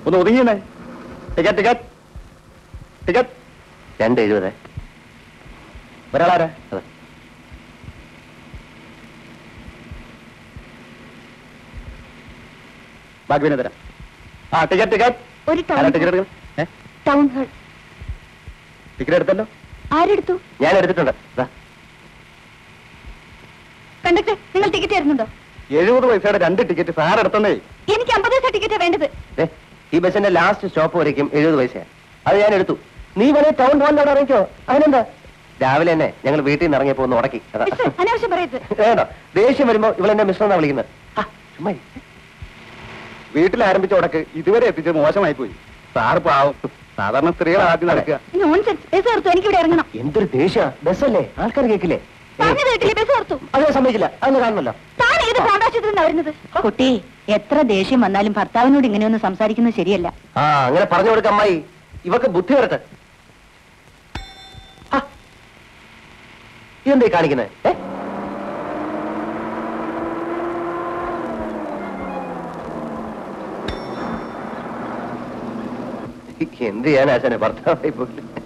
ഒന്ന് ഒതുങ്ങിയേ ticket ticket ticket രണ്ട് എഴുപത് ഒരാളാരാ അതെ ബാക്കി പിന്നെ തരാം ആ ടിക്കറ്റ് ടിക്കറ്റ് ഒരു ആരാ ടൗൺ ടിക്കറ്റ് എടുക്കുന്നത് ഏ ടൗൺ ഹാൾ ടിക്കറ്റ് എടുത്തല്ലോ ആരെടുത്തു ഞാൻ എടുത്തിട്ടുണ്ട് ദാ, കണ്ടക്ടർ നിങ്ങൾ ടിക്കറ്റ് തരുന്നുണ്ടോ എഴുപത് പൈസയുടെ രണ്ട് ടിക്കറ്റ് സാർ എടുത്തന്നേ എനിക്ക് അമ്പത് പൈസ ടിക്കറ്റാ വേണ്ടത് ദേ, ഈ ബസ്സിന്റെ ലാസ്റ്റ് സ്റ്റോപ്പ് വരയ്ക്കും എഴുപത് പൈസയാണ് അത് ഞാൻ എടുത്തു നീ വേണേ ടൗൺ ഹാളിലോട് ഇറങ്ങിക്കോ അതിനെന്താ രാവിലെ തന്നെ ഞങ്ങൾ വീട്ടിൽ നിന്ന് ഇറങ്ങിയപ്പോ ഒന്ന് ഉടക്കി അതാ മിസ്റ്റർ അനാവശ്യം പറയരുത് വേണ്ട ദേഷ്യം വരുമ്പോ ഇവളെന്നെ മിസ്റ്റർ എന്നാ വിളിക്കുന്നത് ആ, ചുമ്മാ ഇരി. വീട്ടിൽ ആരംഭിച്ച ഉടക്ക് ഇതുവരെ എത്തിച്ചത് മോശമായി പോയി സാർ പാവം സാധാരണ സ്ത്രീകൾ ആദ്യം നടക്കുക നോൺസെൻസ് ബസ് ഓർത്തു എനിക്ക് ഇവിടെ ഇറങ്ങണം എന്തൊരു ദേഷ്യ ബസ്സല്ലേ ആൾക്കാർ കേക്കില്ലേ പറഞ്ഞത് കേട്ടില്ലേ ബസ് ഓർത്തു അത് ഞാൻ സമ്മതിക്കില്ല അതൊന്ന് കാണണമല്ലോ താൻ ഏത് പ്രാണ്ടാശത്തിൽ നിന്നാ വരുന്നത് കുട്ടി എത്ര ദേഷ്യം വന്നാലും ഭർത്താവിനോട് ഇങ്ങനെയൊന്നും സംസാരിക്കുന്നത് ശരിയല്ല ആ അങ്ങനെ പറഞ്ഞു കൊടുക്ക അമ്മായി ഇവക്ക് ബുദ്ധി വരട്ടെ ആ, ഇതെന്തേ കാണിക്കുന്നത് ഏ എന്ത് ചെയ്യാൻ ആശാനെ ഭർത്താവായി പോലും